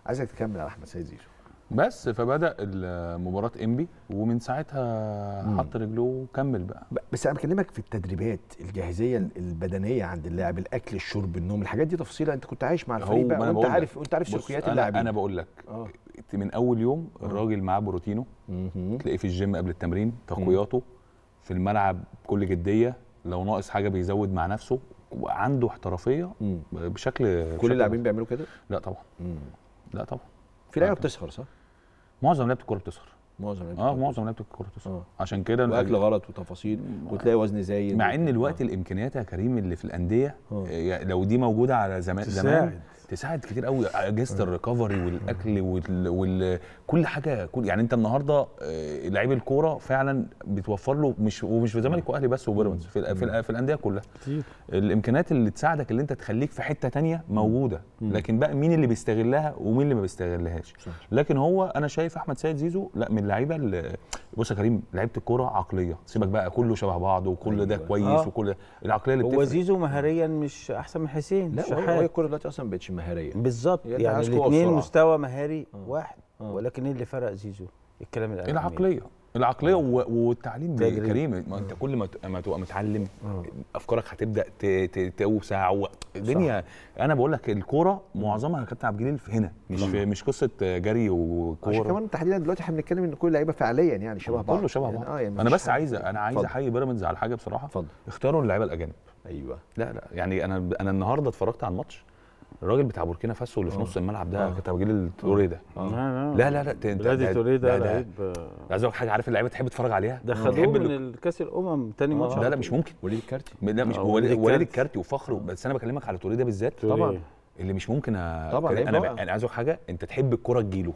عايزك تكمل على احمد سيد زيزو بس فبدا مباراه انبي ومن ساعتها حط رجله وكمل بقى ب- بس انا بكلمك في التدريبات الجاهزيه البدنيه عند اللاعب الاكل الشرب النوم الحاجات دي تفصيله انت كنت عايش مع الفريق هو بقى ما أنا وانت بقول لك. عارف وانت عارف بص، سلوكيات انا اللاعبين انا بقول لك اه من اول يوم الراجل معاه بروتينه مهم. تلاقيه في الجيم قبل التمرين تقوياته في الملعب بكل جديه لو ناقص حاجه بيزود مع نفسه وعنده احترافيه مم. بشكل كل بشكل اللاعبين مصر. بيعملوا كده لا طبعا مم. لا طبعا في لعيبه طبعاً. بتسهر صح معظم لعيبه الكوره بتسهر معظم لعيبة اه الكورة معظم لعيبه الكوره بتسهر آه. عشان كده واكل غلط وتفاصيل وتلاقي وزن زايد مع ان و- الوقت آه. الامكانيات يا كريم اللي في الانديه آه. آه، لو دي موجوده على زمان زمان تساعد. تساعد كتير قوي اجهزه الريكفري والاكل وال... وال... كل حاجه كل يعني انت النهارده آه، لعيب الكوره فعلا بتوفر له مش ومش في الزمالك واهلي بس وبيراميدز في, ال- في, ال- في الانديه كلها كتير الامكانيات اللي تساعدك اللي انت تخليك في حته تانية موجوده لكن بقى مين اللي بيستغلها ومين اللي ما بيستغلهاش صح. لكن هو انا شايف احمد سيد زيزو لا من اللعيبه اللي بص يا كريم لعيبه الكوره عقليه سيبك بقى كله شبه بعض وكل ده أيوة. كويس آه. وكل ده العقليه اللي هو بتفرق زيزو مهاريا مش احسن من حسين لا وهي- وهي شحات الكوره دلوقتي اصلا ما بقتش مهاريه بالظبط يعني يعني عايز قوة الاثنين وسرعة. مستوى مهاري آه. واحد آه. ولكن ايه اللي فرق زيزو الكلام الأهمي العقليه العقليه و- والتعليم تدريب. كريم ما انت كل ما ت- ما تبقى متعلم آه. افكارك هتبدا ت- ت- توسع و- الدنيا انا بقول لك الكوره معظمها يا كابتن عبد الجليل في هنا مش في مش قصه جري عشان وكوره كمان تحديدا دلوقتي احنا بنتكلم ان كل اللعيبه فعليا يعني شبه بعض كله شبه يعني بعض اه يعني انا مفيش بس حاجة- عايز انا عايز اتفضل. احيي بيراميدز على حاجه بصراحه اتفضل اختاروا اللعيبه الاجانب ايوه لا لا يعني انا انا النهارده اتفرجت على الماتش الراجل بتاع بوركينا فاسو اللي في آه. نص الملعب ده آه. كابتن عبد الجليل توريه ده آه. لا لا لا ده- ده- بلادي ده- توريه ده- ده ده- لعيب عايز اقول لك حاجه عارف اللعيبه تحب تتفرج عليها ده تحب خدوه من ال- الكاس الامم تاني ماتش لا على لا طول. مش ممكن وليد الكارتي لا مش آه، هو وليد وليد وليد الكارتي. الكارتي وفخر بس انا بكلمك على توريه ده بالذات توريه. طبعا. اللي مش ممكن أ... طبعا، كده- لعيب انا رائع. ب... انا عايز اقول حاجه انت تحب الكوره تجيله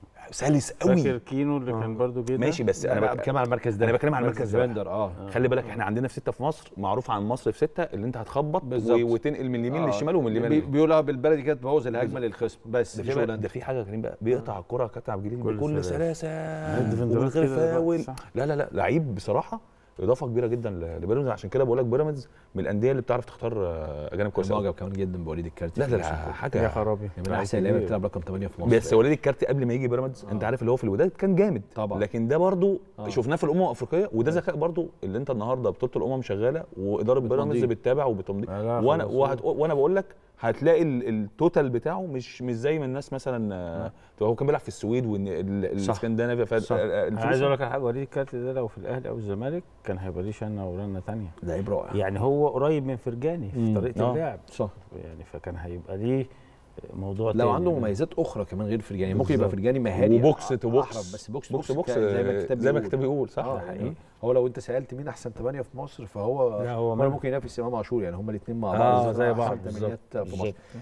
سلس قوي فاكر كينو اللي كان برضو جه ده؟ ماشي بس انا انا بك... بتكلم على المركز ده أنا بتكلم على المركز ده بقى. فاندر اه خلي بالك احنا عندنا في سته في مصر معروف عن مصر في سته اللي انت هتخبط بالظبط. و... وتنقل من اليمين آه. للشمال ومن اليمين بي- لليمين. بيقولها بالبلدي كده تبوظ الهجمه للخصم بس ده دي في بقى- شغلانه ده في حاجه كريم بقى بيقطع الكره يا كابتن عبد الجليل بكل بكل سلاسة. سلاسه الديفندرات ومن غير كده دلوقتي، فاول صح. لا لا لا لعيب بصراحه اضافه كبيره جدا ل- لبيراميدز عشان كده بقول لك بيراميدز من الانديه اللي بتعرف تختار آه، اجانب كويس معجب أوي. كمان جدا بوليد الكارتي لا في لا الموسم لا ده. يا حاجه خرابي يعني من لعيب احسن اللعيبه كبير. بتلعب رقم 8 في مصر بس وليد الكارتي قبل ما يجي بيراميدز انت عارف اللي هو في الوداد كان جامد طبعا. لكن ده برضو آه. شفناه في الامم الافريقيه وده ذكاء برضو اللي انت النهارده بطوله الامم شغاله واداره بيراميدز بتمضيه. بتتابع وبتمضي لا، لا، وانا خلاص. وهت... وانا بقول لك هتلاقي ال- التوتال بتاعه مش مش زي ما الناس مثلا آه، هو كان بيلعب في السويد والاسكندنافيا ف... صح. انا عايز اقول لك على حاجه وليد الكارت ده لو في الاهلي او الزمالك كان هيبقى ليه شنه ورنه تانية لعيب رائع يعني هو قريب من فرجاني في مم. طريقه آه. اللعب صح يعني فكان هيبقى ليه موضوع لو تاني. عنده مميزات اخرى كمان غير فرجاني ممكن يبقى بالظبط. فرجاني مهاري وبوكس أحرف، تو بوكس بس بوكس بوكس بوكس ك- زي ما الكتاب زي ما بيقول. الكتاب بيقول صح اه ده حقيقي يعني هو لو انت سالت مين احسن ثمانيه في مصر فهو لا، هو هو من- ممكن ينافس امام عاشور يعني هما الاثنين مع آه، بعض زي أحسن بعض تمانيات في مصر بالظبط